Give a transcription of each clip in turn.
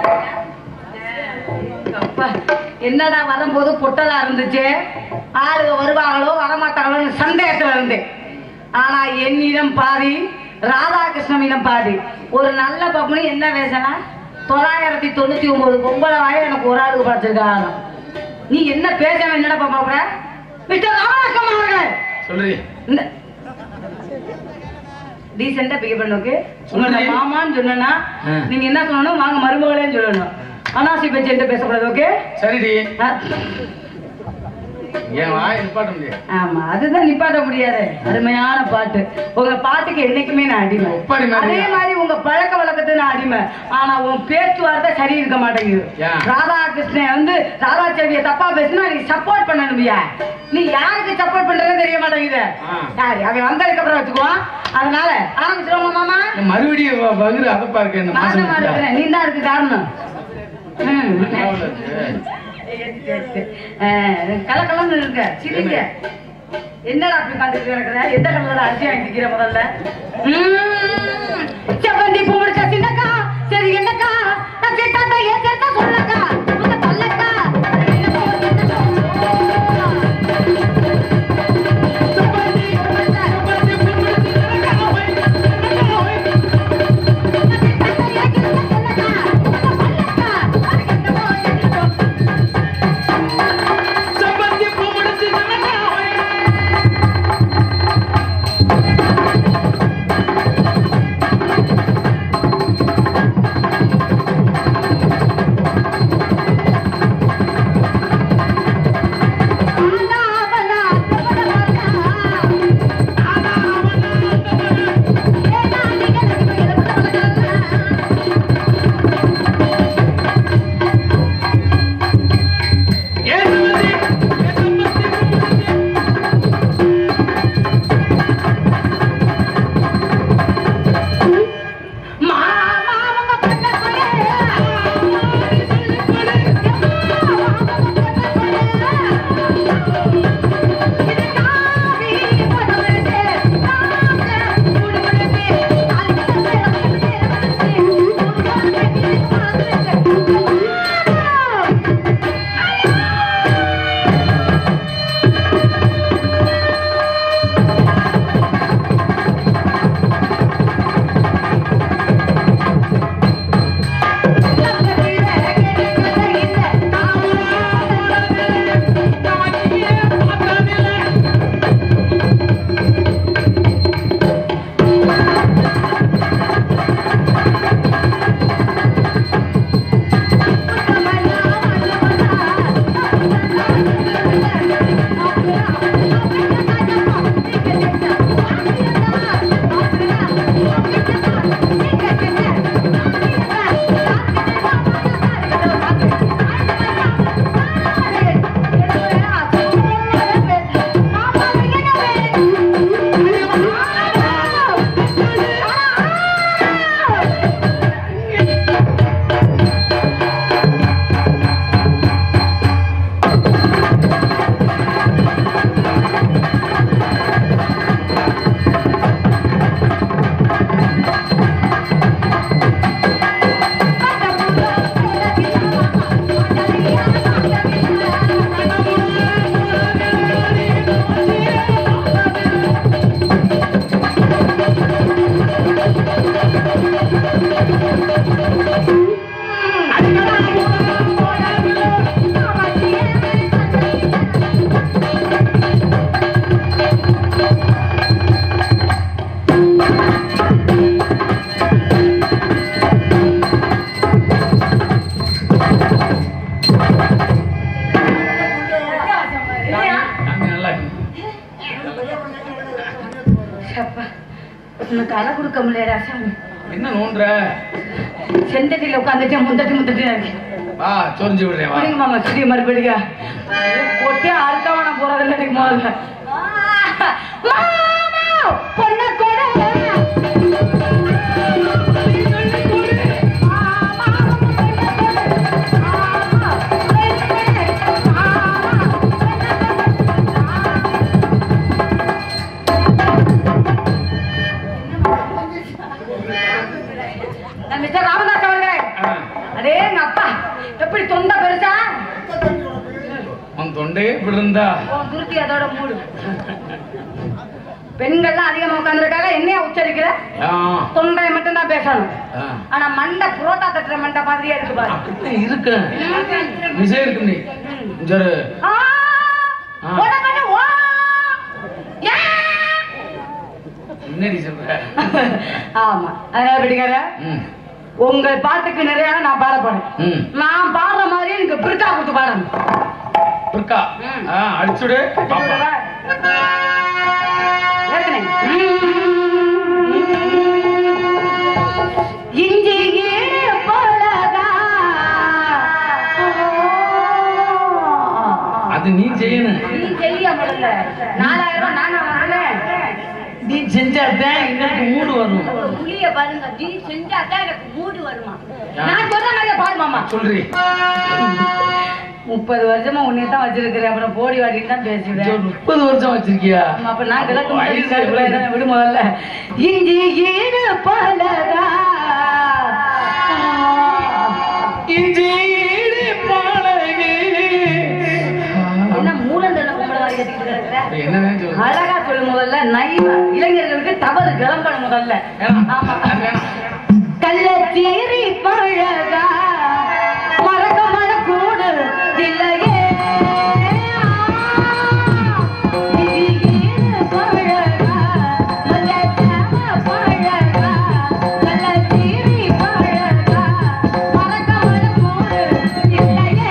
அப்பா, என்னடா வரும்போது பொட்டலா இருந்துச்சு ஆளுக வருவாங்களோ வரமாட்டாங்களோ சந்தேகத்துல இருந்தேன் ஆனா என்னிடம் பாதி ராதாகிருஷ்ணனிடம் பாதி ஒரு நல்ல பப்புனு என்ன பேசலாம் தொள்ளாயிரத்தி தொண்ணூத்தி ஒன்பது பொம்பளை வாய எனக்கு ஒரு ஆளுக்கு படிச்சிருக்காங்க நீ என்ன பேசணும் என்னடா பாப்பா மிஸ்டர் ராமகிருஷ்ணன் அவர்கள் சொல்றீ இந்த டீசெண்டா பிகப் பண்ணுக்கு உங்களோட சொல்லுங்க. மாமான்னு சொன்னா ஆ. நீங்க என்ன சொல்லணும் வாங்க மருமகளேன்னு சொல்லணும் அனாசி பேச்சு என்கிட்ட பேசக்கூடாது ஓகே சரிடி ஆ. என் வாய் நிப்பாட்ட முடியாது ஆமா அதுதான் நிப்பாட்ட முடியாது அருமையான பாட்டு உங்க பாட்டுக்கு என்னைக்குமே நான் அடிமை ஒப்பாரி மாதிரி. அதே மாதிரி உங்க பழக்க வழக்கத்துக்கு நான் அடிமை ஆனா உன் பேச்சுவார்த்தை சரி இருக்க மாட்டேங்குது ஏன்? ராதாகிருஷ்ணன் வந்து ராதா செல்விய தப்பா பேசினா நீ சப்போர்ட் பண்ணணுமியா நீ யாருக்கு சப்போர்ட் பண்றதுன்னு தெரிய மாட்டேங்குது ஆ. யாரு அவன் வந்ததுக்கு அப்புறம் வச்சுக்குவான் அதனால ஆரம்பிச்சிருவோமா மாமா இந்த மறுபடியும் வ- வகுறு அதப்பா இருக்கு இந்த மாசம் மாசமா இருக்கிறேன் நீ தான் இருக்கு காரணம் ம். கலக்கலன்னு இருக்க சிரிங்க என்னடா அப்படி உட்காந்துட்டு கிடக்குற எந்த கலர்ல அரிசி வாங்கி விக்கிற முதல்ல ம். செவ்வந்தி பூ முடிச்ச சின்னக்கா சரி என்னக்கா நான் கேட்டாத்த ஏன் சேர்த்தா சொல்லக்கா உங்க சொல்லக்கா நல்லா இருக்கு. அப்பா, உனக்கு அலை கொடுக்க முடியலடா சாமி என்ன நோண்டுற செந்தட்டில உட்காந்துட்டு முந்தட்டி முந்தட்டி இருக்கேன் வா சொரிஞ்சு விடுறேன் வா புரியுங்க மாமா சிறிய மறுபடியா பொட்டே அறுக்காம நான் போறது இல்லை எனக்கு முதல்ல மாமா, பொண்ணை கொடு. நான் மிஸ்டர் ராமதாஸ் அவர்களே ஆ. அதே எங்க எப்படி தொண்டை பெருசா உன் தொண்டையே இப்படி இருந்தா உன் துருத்தி அதோட மூடு பெண்கள்லாம் அதிகமா உட்காந்துருக்காங்க என்னையா உச்சரிக்கிற ஆ, தொண்டையை மட்டும் தான் பேசணும் ஆ. ஆனா மண்டை புரோட்டா தட்டுற மண்டை மாதிரியே இருக்கு பாரு அப்படித்தான் இருக்கு விசை இருக்கு நீ சரி ஆ, ஆ. உனக்கு வா. யா. என்னடி சொல்ற ஆமா அதனால பிடிக்காத ம், உங்க பாட்டுக்கு நிறைய நான் பாட போறேன் ம். நான் பாடுற மாதிரி எனக்கு பிரிட்டா கொடுத்து பாடணும் இருக்கா ம். ஆ, அடிச்சுடு பாப்பா. இஞ்சி ஈடு போலதா அது நீ செய்யணும் நீ செய்ய முதல்ல நாலாயிரம் ரூபாய் நானா வாங்கினேன் நீ செஞ்சாதான் எனக்கு மூடு வரும் புளிய பாருங்க நீ செஞ்சாதான் எனக்கு மூடு வருமா நான் சொல்ற மாதிரியே பாடுமாமா சொல்றி முப்பது வருஷமா உன்னை தான் வச்சிருக்கிறேன் அப்புறம் போடி வாடின்னு தான் பேசுவேன் முப்பது வருஷம் வச்சிருக்கியா ஆமா, அப்ப நான் கிழக்கு வயசு முன்னாடி எவ்வளவு? கிழக்கு விடு முதல்ல இஞ்சி ஈடு பலதா இஞ்சி ஈடு பழகு. என்ன மூலந்தன பொம்பளை மாதிரி கட்டிட்டு கிடக்குற? அப்ப என்னதான் சொல்லு அழகா சொல்லு முதல்ல நைவ இளைஞர்களுக்கு தவறு கிளம்பணும் முதல்ல ஆமா அது வேணாம். கள்ளத்தீரி பழகா மறக்க மனக்கூடு இல்லையே இடியீடு பழகா, மலர்தவ பழகா, கள்ளத்தீரி பழகா, மறக்க மனக்கூடு இல்லையே.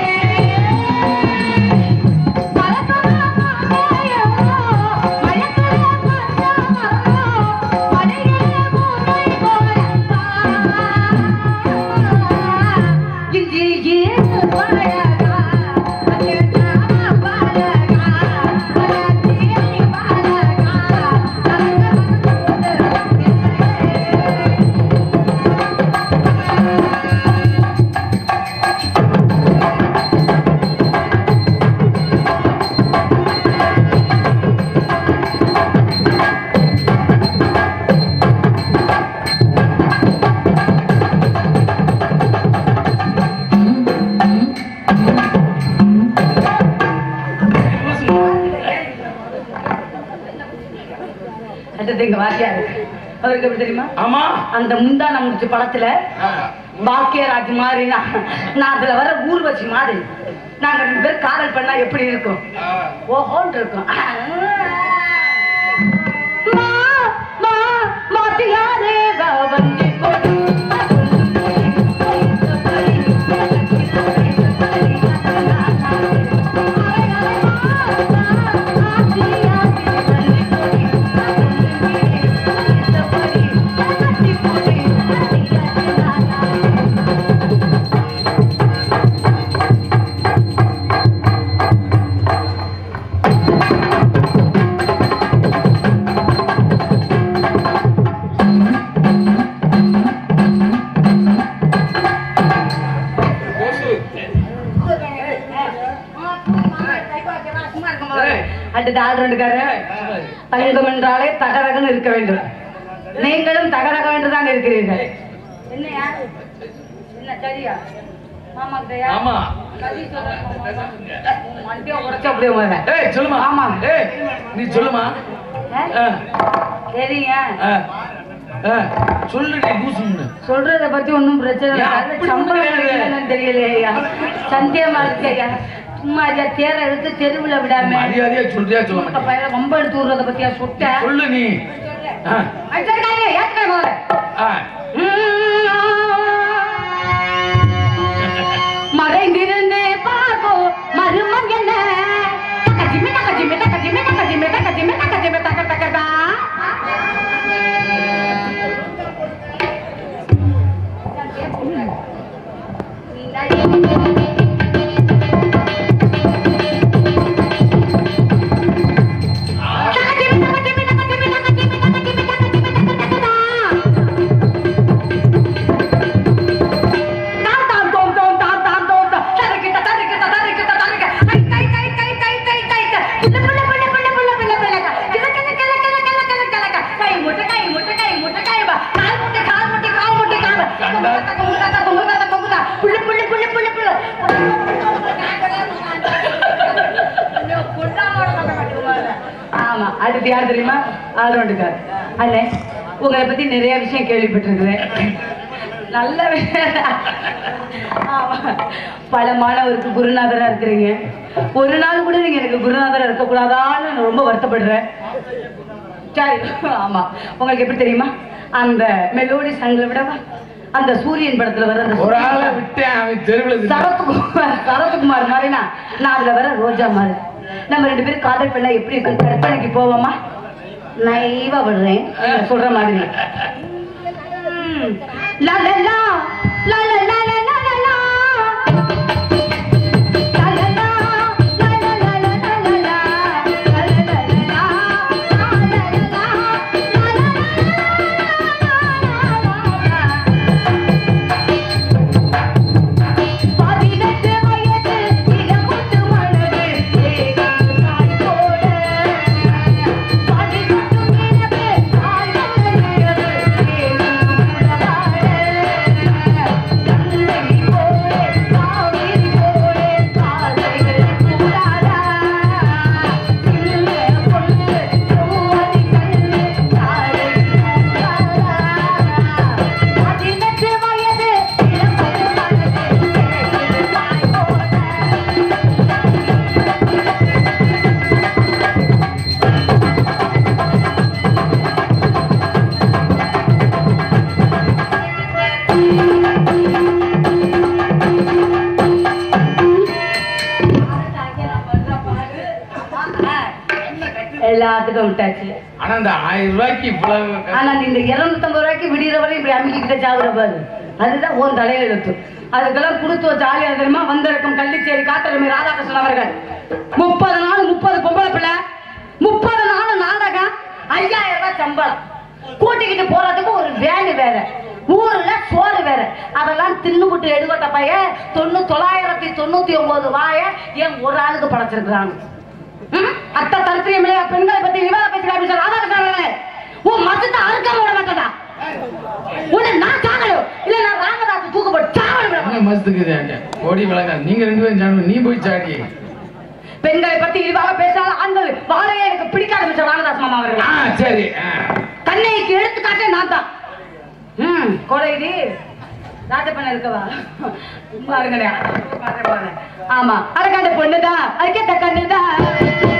அடுத்தது எங்க வாத்தியார் அவருக்கு எப்படி தெரியுமா ஆமா அந்த முந்தான முடிச்ச படத்துல ஆ. பாக்கியராஜ் மாதிரி நான் நான் அதுல வர ஊர்வசி மாதிரி நாங்க ரெண்டு பேரும் காதல் பண்ணா எப்படி இருக்கும் ஆ. ஓஹோன்னு இருக்கும் மா, மா, மாத்தியாரே பவந்தி கொடு. அடுத்த ஆள் ரெண்டுக்காரு தங்கம் என்றாலே தகரகன்னு இருக்க வேண்டும் நீங்களும் தகரகம் என்றுதான் இருக்கிறீர்கள் என்னையா என்ன சரியா மாமா கிட்டயா ஆமா கதி சொல்ல மண்டியை உடைச்சு அப்படியே முதல்ல ஏய் சொல்லுமா ஆமா. ஏய் நீ சொல்லுமா ஆ, சரிங்க ஆ, ஆ, சொல்லுடி லூசுன்னு சொல்றத பத்தி ஒண்ணும் பிரச்சனை ஏன் இல்லை அப்படி சம்பளம் ஒண்ணும் கிடையாது. என்னன்னு தெரியலையா சந்தியமா இருக்கு ஐயா சும்மா ஐயா தேர எடுத்து தெருவுல விடாம மரியாதையா சொல்றியா சொல்ல மூக்க மாட்டேன் பையல ரொம்ப எடுத்து விடுறத பத்தியா சுட்ட சொல்லு நீ ஆ, அடிச்சிருக்காங்க ஏத்துக்க முதல்ல ஆ. மறைந்திருந்து பார்க்கும் மருமம் என்ன தக்கஜிமி தக்கஜிமி தக்கஜிமி தக்கஜிமி தக்கஜிமி தக்கஜிமி தக்க தக்கதா தக்கஜிமி தக்கஜிமி தக்கஜிமி தக்கஜிமி தக்கஜிமி தக்கஜிமி தக்கதா தாம் தாம் தோம் தோம் தாம் தாம் தோம் தோம். தரிக்கிட்ட, தரிக்கிட்ட, தரிக்கிட்ட, தரிக்க. ஐ, தை, தை, தை, தை, தை, தை, தை. புள்ள, புள்ள, புள்ள, புள்ள, புள்ள, புள்ள, புள்ளக்க. கில, கில, கில, கில, கில, கில, கிலக்க. கை முட்டு, கை முட்டு, கை முட்டு, கை வா. கால் முட்டு, கால் முட்டு, கால் முட்டு, கால் வா. தொங்குதா, தொங்குதா, தொங்குதா, தொங்குதா. புள்ள, புள்ள, புள்ள, புள்ள, புள்ள. அடுத்து யார் தெரியுமா ஆல்ரவுண்டுக்கார் அண்ணே உங்களை பத்தி நிறைய விஷயம் கேள்விப்பட்டிருக்கிறேன் நல்ல வே- ஆமா. பல மாணவருக்கு குருநாதரா இருக்கிறீங்க ஒரு நாள் கூட நீங்க எனக்கு குருநாதரா இருக்கக்கூடாதான்னு நான் ரொம்ப வருத்தப்படுறேன் சரி ஆமா உங்களுக்கு எப்படி தெரியுமா அந்த மெலோடி சாங்ல விடவா அந்த சூரியன் படத்துல வர அந்த ஒரு சூரியன் ஆளை song. விட்டேன் அவன் தெருவில் சரத்குமார் சரத்குமார் மாதிரினா நான் அதுல வர ரோஜா மாதிரி நம்ம ரெண்டு பேரும் காதல் பண்ணா எப்படி இருக்கு கற்பனைக்கு போவோமா நைவா விடுறேன் நீங்க சொல்ற மாதிரி ம். லா, லா, லா. லா, லா, லா, லா, லா, லா, லா. லா, லா, லா. லா, லா, லா, லா, லா, லா, லா. லா, லா, லா, லா, லா. லா, லா, லா, லா. லா, லா, லா, லா, பதினெட்டு வயது இளமுத்து மனது ஏகம் தாய் போல பதினெட்டு நிலவு ஆயிரம் நிலவு ஏகம் உலகாட கண்ணை போலே காவிரி போலே காதைகள் கூடாதா சின்ன பொண்ணு பூவதி கண்ணு காலை கூடாதா பதினெட்டு வயது இளமுத்து மனது ஏகம் தாய் போல எல்லாத்துக்கும் விட்டாச்சு ஆனா இந்த ஆயிரம் ரூபாய்க்கு இவ்வளவு ஆனா இந்த இருநூத்தம்பது ரூபாய்க்கு விடிகிற வரை இப்படி அமைக்கிட்ட சாவுற பாரு அதுதான் உன் தலையில எழுத்து அதுக்கெல்லாம் கொடுத்து வச்ச ஆளியா தெரியுமா வந்திருக்கும் கள்ளிச்சேரி காத்தலுமை ராதாகிருஷ்ணன் அவர்கள் முப்பது நாள் முப்பது பொம்பளை பிள்ளை முப்பது நாள் நாடகம் ஐயாயிரம் ரூபாய் சம்பளம் கூட்டிக்கிட்டு போறதுக்கு ஒரு வேனு வேற ஊர்ல சோறு வேற அதெல்லாம் தின்னுபுட்டு எடுபட்ட பையன் தொண்ணூ தொள்ளாயிரத்தி தொண்ணூத்தி ஒன்பது வாய ஏன் ஒரு ஆளுக்கு படைச்சிருக்கிறாங்க ம்? அத்தை தரித்திரியமில்லையா பெண்களை பத்தி விவாத பேசுகிறாங்க ராதாகிருஷ்ணன் உன் மதத்தை அறுக்காம விட மாட்டதா உன்னை நான் சாகணும் இல்ல நான் ராமதாஸ் தூக்கு போட்டு சாகணும் விட மாட்டேன். என்ன மஸ்துக்குது ஓடி விளங்க நீங்க ரெண்டு பேரும் சாடு நீ போய் சாடி பெண்களை பத்தி இழிவாக பேசினாலும் ஆண்கள் வாழையே எனக்கு பிடிக்காத மிஸ்டர் ராமதாஸ் மாமா அவர்கள் ஆ சரி ஆ. கண்ணைக்கு எடுத்துக்காட்டே நான் தான் ம் கொடைடி ராஜப்பண்ண இருக்கவா பாருங்கண்ணே ஆமா அரக்காண்ட பொண்ணுதான் அரைக்கத்த கண்ணுதான்